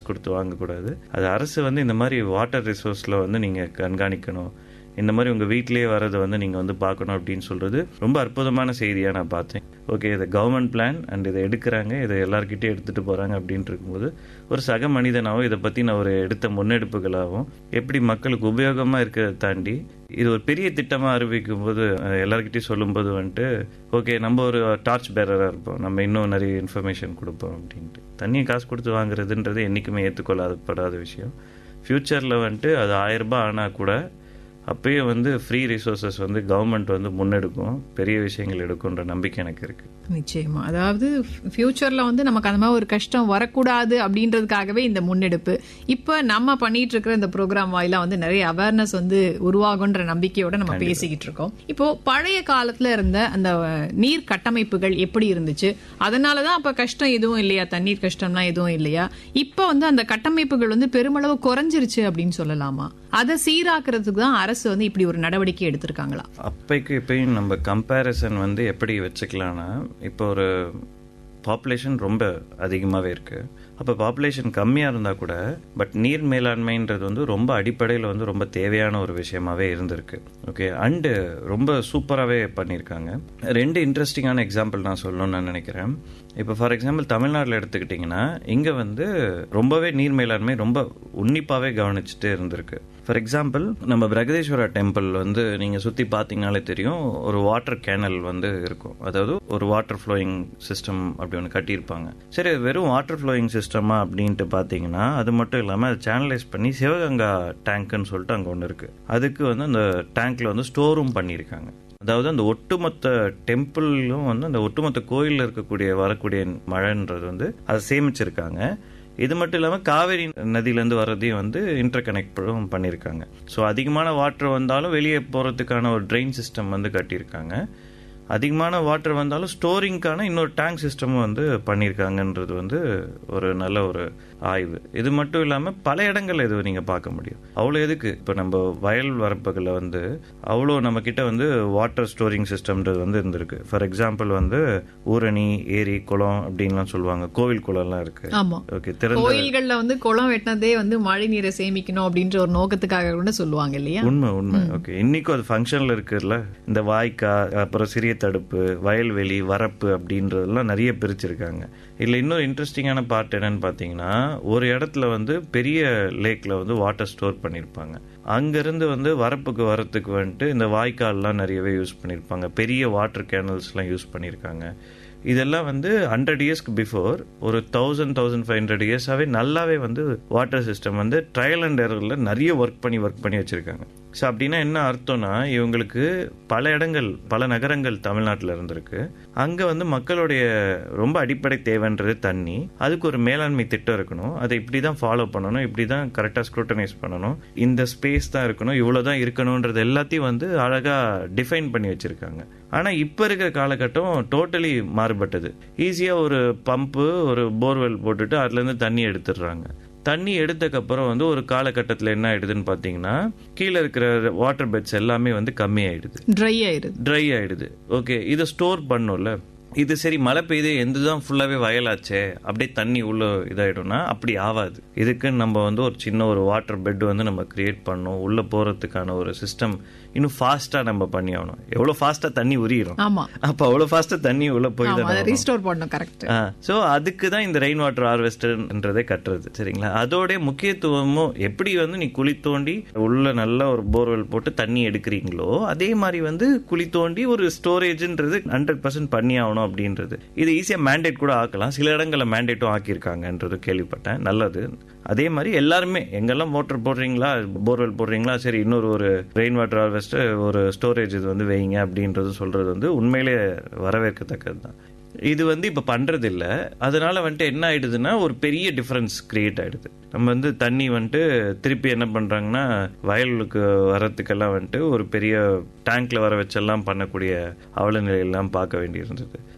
கொடுத்து வாங்கக்கூடாது அது அரசு வந்து இந்த மாதிரி வாட்டர் ரிசோர்ஸில் வந்து நீங்கள் கண்காணிக்கணும் இந்த மாதிரி உங்கள் வீட்டிலேயே வரதை வந்து நீங்கள் வந்து பார்க்கணும் அப்படின்னு சொல்கிறது ரொம்ப அற்புதமான செய்தியாக நான் பார்த்தேன் ஓகே இதை கவர்மெண்ட் பிளான் அண்ட் இதை எடுக்கிறாங்க இதை எல்லார்கிட்டயும் எடுத்துகிட்டு போகிறாங்க அப்படின்ட்டு இருக்கும்போது ஒரு சக மனிதனாகவும் இதை பற்றி நான் ஒரு எடுத்த முன்னெடுப்புகளாகவும் எப்படி மக்களுக்கு உபயோகமாக இருக்கிறத தாண்டி இது ஒரு பெரிய திட்டமாக அறிவிக்கும் போது அஹ், எல்லார்கிட்டயும் சொல்லும்போது வந்துட்டு ஓகே நம்ம ஒரு டார்ச் பேரராக இருப்போம் நம்ம இன்னும் நிறைய இன்ஃபர்மேஷன் கொடுப்போம் அப்படின்ட்டு தண்ணியை காசு கொடுத்து வாங்குறதுன்றது என்றைக்குமே ஏற்றுக்கொள்ளாதப்படாத விஷயம் ஃப்யூச்சரில் வந்துட்டு அது ஆயிரம் ரூபாய் ஆனால் கூட அப்பயே வந்து ஃப்ரீ ரிசோர்சஸ் வந்து கவர்மெண்ட் வந்து முன்னெடுக்கும் பெரிய விஷயங்கள் எடுக்கும்ன்ற நம்பிக்கை எனக்கு இருக்கு நிச்சயமா அதாவது ஃபியூச்சர்ல வந்து நமக்கு அந்த மாதிரி ஒரு கஷ்டம் வரக்கூடாது அப்படின்றதுக்காகவே இந்த முன்னெடுப்பு இப்ப நம்ம பண்ணிட்டு இருக்கிற இந்த ப்ரோக்ராம் வாயிலா வந்து நிறைய அவேர்னஸ் வந்து உருவாகுன்ற நம்பிக்கையோட நம்ம பேசிக்கிட்டு இருக்கோம் இப்போ பழைய காலத்துல இருந்த அந்த நீர் கட்டமைப்புகள் எப்படி இருந்துச்சு அதனாலதான் அப்ப கஷ்டம் எதுவும் இல்லையா தண்ணீர் கஷ்டம்லாம் எதுவும் இல்லையா இப்ப வந்து அந்த கட்டமைப்புகள் வந்து பெருமளவு குறைஞ்சிருச்சு அப்படின்னு சொல்லலாமா அதை சீராக்குறதுக்கு தான் அரசு வந்து இப்படி ஒரு நடவடிக்கை எடுத்திருக்காங்களா அப்பைக்கு இப்பயும் நம்ம கம்பேரிசன் வந்து எப்படி வச்சுக்கலாம்னா இப்போ ஒரு பாப்புலேஷன் ரொம்ப அதிகமாகவே இருக்கு அப்போ பாப்புலேஷன் கம்மியாக இருந்தால் கூட பட் நீர் மேலாண்மைன்றது வந்து ரொம்ப அடிப்படையில் வந்து ரொம்ப தேவையான ஒரு விஷயமாவே இருந்திருக்கு ஓகே அண்டு ரொம்ப சூப்பராகவே பண்ணியிருக்காங்க ரெண்டு இன்ட்ரெஸ்டிங்கான எக்ஸாம்பிள் நான் சொல்லணும்னு நான் நினைக்கிறேன் இப்போ ஃபார் எக்ஸாம்பிள் தமிழ்நாட்டில் எடுத்துக்கிட்டிங்கன்னா இங்கே வந்து ரொம்பவே நீர் மேலாண்மை ரொம்ப உன்னிப்பாகவே கவனிச்சுட்டு இருந்திருக்கு ஃபார் எக்ஸாம்பிள் நம்ம பிரகதீஸ்வரா டெம்பிள் வந்து நீங்கள் சுற்றி பார்த்தீங்கனாலே தெரியும் ஒரு வாட்டர் கேனல் வந்து இருக்கும் அதாவது ஒரு வாட்டர் ஃப்ளோயிங் சிஸ்டம் அப்படி ஒன்று கட்டியிருப்பாங்க சரி அது வெறும் வாட்டர் ஃப்ளோயிங் சிஸ்டமா அப்படின்ட்டு பார்த்தீங்கன்னா அது மட்டும் இல்லாமல் அதை சேனலைஸ் பண்ணி சிவகங்கா டேங்க்குன்னு சொல்லிட்டு அங்கே ஒன்று இருக்குது அதுக்கு வந்து அந்த டேங்க்ல வந்து ஸ்டோரும் பண்ணியிருக்காங்க அதாவது அந்த ஒட்டுமொத்த டெம்பிளும் வந்து அந்த ஒட்டுமொத்த கோயிலில் இருக்கக்கூடிய வரக்கூடிய மழைன்றது வந்து அதை சேமிச்சிருக்காங்க இது மட்டும் இல்லாமல் காவேரி நதியிலேருந்து வர்றதையும் வந்து இன்டர் கனெக்டும் பண்ணியிருக்காங்க ஸோ அதிகமான வாட்டர் வந்தாலும் வெளியே போகிறதுக்கான ஒரு ட்ரெயின் சிஸ்டம் வந்து கட்டியிருக்காங்க அதிகமான வாட்டர் வந்தாலும் ஸ்டோரிங்க்கான இன்னொரு டேங்க் சிஸ்டமும் வந்து பண்ணியிருக்காங்கன்றது வந்து ஒரு நல்ல ஒரு ஆய்வு இது மட்டும் இல்லாமல் பல இடங்கள்ல இது நீங்கள் பார்க்க முடியும் அவ்வளோ எதுக்கு இப்போ நம்ம வயல் வரப்புகளில் வந்து அவ்வளோ நம்ம கிட்ட வந்து வாட்டர் ஸ்டோரிங் சிஸ்டம்ன்றது வந்து இருந்திருக்கு ஃபார் எக்ஸாம்பிள் வந்து ஊரணி ஏரி குளம் அப்படின்லாம் சொல்லுவாங்க கோவில் குளம்லாம் இருக்கு ஆமா ஓகே திறந்த கோயில்கள்ல வந்து குளம் வெட்டினதே வந்து மழை நீரை சேமிக்கணும் அப்படின்ற ஒரு நோக்கத்துக்காக கூட சொல்லுவாங்க இல்லையா உண்மை உண்மை ஓகே இன்னைக்கும் அது ஃபங்க்ஷன்ல இருக்குல்ல இந்த வாய்க்கா அப்புறம் சிறிய தடுப்பு வயல்வெளி வரப்பு அப்படின்றதெல்லாம் நிறைய பிரிச்சிருக்காங்க இதுல இன்னொரு இன்ட்ரெஸ்டிங்கான பார்ட் என்னன்னு பார்த்தீங்கன்னா ஒரு இடத்துல வந்து பெரிய லேக்ல வந்து வாட்டர் ஸ்டோர் பண்ணியிருப்பாங்க அங்கிருந்து வந்து வரப்புக்கு வரத்துக்கு வந்துட்டு இந்த வாய்க்கால்லாம் நிறையவே யூஸ் பண்ணியிருப்பாங்க பெரிய வாட்டர் கேனல்ஸ்லாம் யூஸ் பண்ணியிருக்காங்க இதெல்லாம் வந்து ஹண்ட்ரட் இயர்ஸ்க்கு பிஃபோர் ஒரு தௌசண்ட் தௌசண்ட் ஃபைவ் ஹண்ட்ரட் இயர்ஸாவே நல்லாவே வந்து வாட்டர் சிஸ்டம் வந்து ட்ரையல் அண்ட் எரர்ல நிறைய ஒர்க் பண்ணி ஒர்க் பண்ணி வச்சிருக்காங்க ஸோ அப்படின்னா என்ன அர்த்தம்னா இவங்களுக்கு பல இடங்கள் பல நகரங்கள் தமிழ்நாட்டில் இருந்திருக்கு அங்கே வந்து மக்களுடைய ரொம்ப அடிப்படை தேவைன்றது தண்ணி அதுக்கு ஒரு மேலாண்மை திட்டம் இருக்கணும் அதை இப்படி தான் ஃபாலோ பண்ணணும் இப்படி தான் கரெக்டாக ஸ்க்ரூட்டனைஸ் பண்ணணும் இந்த ஸ்பேஸ் தான் இருக்கணும் இவ்வளோ தான் இருக்கணுன்றது எல்லாத்தையும் வந்து அழகாக டிஃபைன் பண்ணி வச்சிருக்காங்க ஆனால் இப்போ இருக்கிற காலகட்டம் டோட்டலி மாறுபட்டது ஈஸியாக ஒரு பம்பு ஒரு போர்வெல் போட்டுட்டு அதுலேருந்து தண்ணி எடுத்துடுறாங்க தண்ணி எடுத்தக்கப்புறம் வந்து ஒரு காலகட்டத்தில் என்ன ஆயிடுதுன்னு பார்த்தீங்கன்னா கீழே இருக்கிற வாட்டர் பெட்ஸ் எல்லாமே வந்து கம்மி ஆயிடுது ட்ரை ஆயிருது ட்ரை ஆயிடுது ஓகே இதை ஸ்டோர் பண்ணும்ல இது சரி மழை பெய்யுது எந்த தான் ஃபுல்லாகவே வயலாச்சே அப்படியே தண்ணி உள்ள இதாயிடும்னா அப்படி ஆகாது இதுக்கு நம்ம வந்து ஒரு சின்ன ஒரு வாட்டர் பெட் வந்து நம்ம கிரியேட் பண்ணணும் உள்ள போறதுக்கான ஒரு சிஸ்டம் இன்னும் ஃபாஸ்டா நம்ம பண்ணி ஆகணும் எவ்வளவு ஃபாஸ்டா தண்ணி உரியிரும் ஆமா அப்ப அவ்வளவு ஃபாஸ்டா தண்ணி உள்ள போய் ஆமா அதை ரீஸ்டோர் பண்ணணும் கரெக்ட் ஸோ அதுக்கு தான் இந்த ரெயின் வாட்டர் ஹார்வெஸ்டர்ன்றதே கட்டுறது சரிங்களா அதோட முக்கியத்துவமும் எப்படி வந்து நீ குழி தோண்டி உள்ள நல்ல ஒரு போர்வெல் போட்டு தண்ணி எடுக்கிறீங்களோ அதே மாதிரி வந்து குழி தோண்டி ஒரு ஸ்டோரேஜ்ன்றது ஹண்ட்ரட் பர்சன்ட் பண்ணி ஆகணும் அப்படின்றது இது ஈஸியாக மேண்டேட் கூட ஆக்கலாம் சில இடங்களில் மேண்டேட்டும் ஆக்கியிருக்காங்கன்றது கேள்விப்பட்டேன் நல்லது அதே மாதிரி எல்லாருமே எங்கெல்லாம் மோட்டர் போடுறீங்களா போர்வெல் போடுறீங்களா சரி இன்னொரு ஒரு ரெயின் வாட்டர் ஹார்வெஸ்டர் ஒரு ஸ்டோரேஜ் இது வந்து வைங்க அப்படின்றது சொல்றது வந்து உண்மையிலே வரவேற்கத்தக்கது தான் இது வந்து இப்ப பண்றது இல்ல அதனால வந்துட்டு என்ன ஆயிடுதுன்னா ஒரு பெரிய டிஃபரன்ஸ் கிரியேட் ஆயிடுது நம்ம வந்து தண்ணி வந்துட்டு திருப்பி என்ன பண்றாங்கன்னா வயலுக்கு வரத்துக்கெல்லாம் வந்துட்டு ஒரு பெரிய டேங்க்ல வர வச்செல்லாம் பண்ணக்கூடிய அவல நிலையெல்லாம் பார்க்க வேண்டியிருந்தது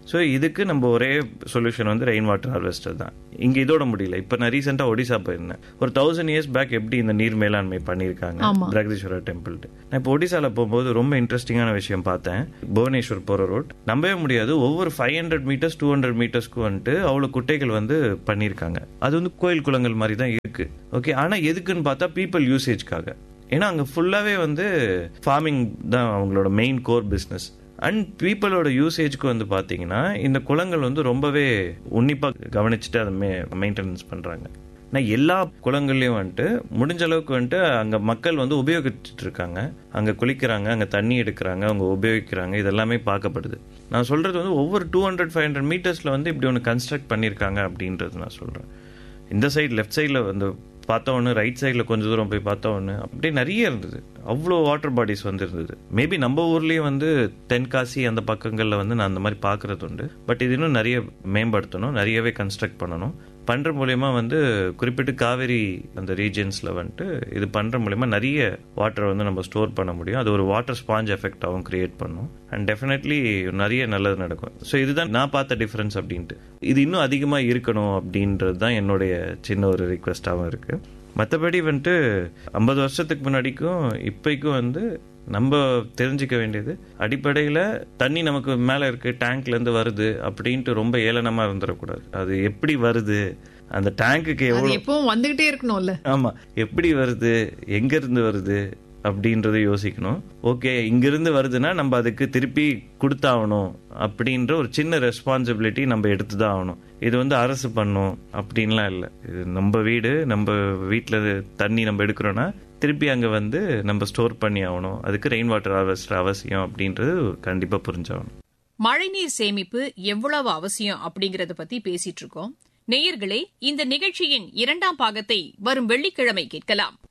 ஸோ இதுக்கு நம்ம ஒரே சொல்யூஷன் வந்து ரெயின் வாட்டர் ஹார்வெஸ்டர் தான் இங்கே இதோட முடியல இப்போ நான் ரீசெண்டாக ஒடிசா போயிருந்தேன் ஒரு தௌசண்ட் இயர்ஸ் பேக் எப்படி இந்த நீர் மேலாண்மை பண்ணியிருக்காங்க பிரகதீஸ்வரர் டெம்பிள் நான் இப்போ ஒடிசால போகும்போது ரொம்ப இன்ட்ரெஸ்டிங்கான விஷயம் பார்த்தேன் புவனேஸ்வர் போகிற ரோட் நம்பவே முடியாது ஒவ்வொரு five hundred metres two hundred மீட்டர்ஸ்க்கு வந்துட்டு அவ்வளோ குட்டைகள் வந்து பண்ணியிருக்காங்க அது வந்து கோயில் குளங்கள் மாதிரி தான் இருக்கு ஓகே ஆனால் எதுக்குன்னு பார்த்தா பீப்புள் யூசேஜ்க்காக ஏன்னா அங்கே ஃபுல்லாகவே வந்து ஃபார்மிங் தான் அவங்களோட மெயின் கோர் பிஸ்னஸ் அண்ட் பீப்புளோட யூசேஜ்க்கு வந்து பார்த்தீங்கன்னா இந்த குளங்கள் வந்து ரொம்பவே உன்னிப்பாக கவனிச்சுட்டு அதை மே மெயின்டெனன்ஸ் பண்ணுறாங்க நான் எல்லா குளங்கள்லையும் வந்துட்டு முடிஞ்ச அளவுக்கு வந்துட்டு அங்கே மக்கள் வந்து உபயோகிச்சுட்டு இருக்காங்க அங்கே குளிக்கிறாங்க அங்கே தண்ணி எடுக்கிறாங்க அவங்க உபயோகிக்கிறாங்க இதெல்லாமே பார்க்கப்படுது நான் சொல்கிறது வந்து ஒவ்வொரு டூ ஹண்ட்ரட் ஃபைவ் ஹண்ட்ரட் மீட்டர்ஸில் வந்து இப்படி ஒன்று கன்ஸ்ட்ரக்ட் பண்ணியிருக்காங்க அப்படின்றது நான் சொல்கிறேன் இந்த சைடு லெஃப்ட் சைடில் வந்து பார்த்தா ஒன்று ரைட் சைடில் கொஞ்சம் தூரம் போய் பார்த்தா ஒன்று அப்படியே நிறைய இருந்தது அவ்வளோ வாட்டர் பாடிஸ் வந்து இருந்தது மேபி நம்ம ஊர்லேயும் வந்து தென்காசி அந்த பக்கங்களில் வந்து நான் அந்த மாதிரி பார்க்குறது உண்டு பட் இது இன்னும் நிறைய மேம்படுத்தணும் நிறையவே கன்ஸ்ட்ரக்ட் பண்ணணும் பண்ணுற மூலயமா வந்து குறிப்பிட்டு காவேரி அந்த ரீஜன்ஸில் வந்துட்டு இது பண்ணுற மூலயமா நிறைய வாட்டரை வந்து நம்ம ஸ்டோர் பண்ண முடியும் அது ஒரு வாட்டர் ஸ்பாஞ்ச் எஃபெக்டாகவும் கிரியேட் பண்ணும் அண்ட் டெஃபினெட்லி நிறைய நல்லது நடக்கும் ஸோ இதுதான் நான் பார்த்த டிஃப்ரென்ஸ் அப்படின்ட்டு இது இன்னும் அதிகமாக இருக்கணும் அப்படின்றது தான் என்னுடைய சின்ன ஒரு ரிக்வெஸ்டாகவும் இருக்குது மற்றபடி வந்துட்டு ஐம்பது வருஷத்துக்கு முன்னாடிக்கும் இப்போக்கும் வந்து நம்ம தெரிஞ்சுக்க வேண்டியது அடிப்படையில் தண்ணி நமக்கு மேலே இருக்கு டேங்க்லேருந்து வருது அப்படின்ட்டு ரொம்ப ஏளனமாக இருந்துடக்கூடாது அது எப்படி வருது அந்த டேங்குக்கு எவ்வளோ எப்பவும் வந்துகிட்டே இருக்கணும்ல ஆமா எப்படி வருது எங்க இருந்து வருது அப்படின்றத யோசிக்கணும் ஓகே இங்கிருந்து வருதுன்னா நம்ம அதுக்கு திருப்பி கொடுத்தாகணும் அப்படின்ற ஒரு சின்ன ரெஸ்பான்சிபிலிட்டி நம்ம எடுத்து தான் ஆகணும் இது வந்து அரசு பண்ணும் அப்படின்லாம் இல்லை இது நம்ம வீடு நம்ம வீட்டில் தண்ணி நம்ம எடுக்கிறோன்னா திருப்பி அங்கே வந்து நம்ம ஸ்டோர் பண்ணி ஆகணும் அதுக்கு ரெயின் வாட்டர் ஹார்வெஸ்டர் அவசியம் அப்படின்றது கண்டிப்பாக புரிஞ்சாகணும் மழைநீர் சேமிப்பு எவ்வளவு அவசியம் அப்படிங்கறத பத்தி பேசிட்டு இருக்கோம் நேயர்களே இந்த நிகழ்ச்சியின் இரண்டாம் பாகத்தை வரும் வெள்ளிக்கிழமை கேட்கலாம்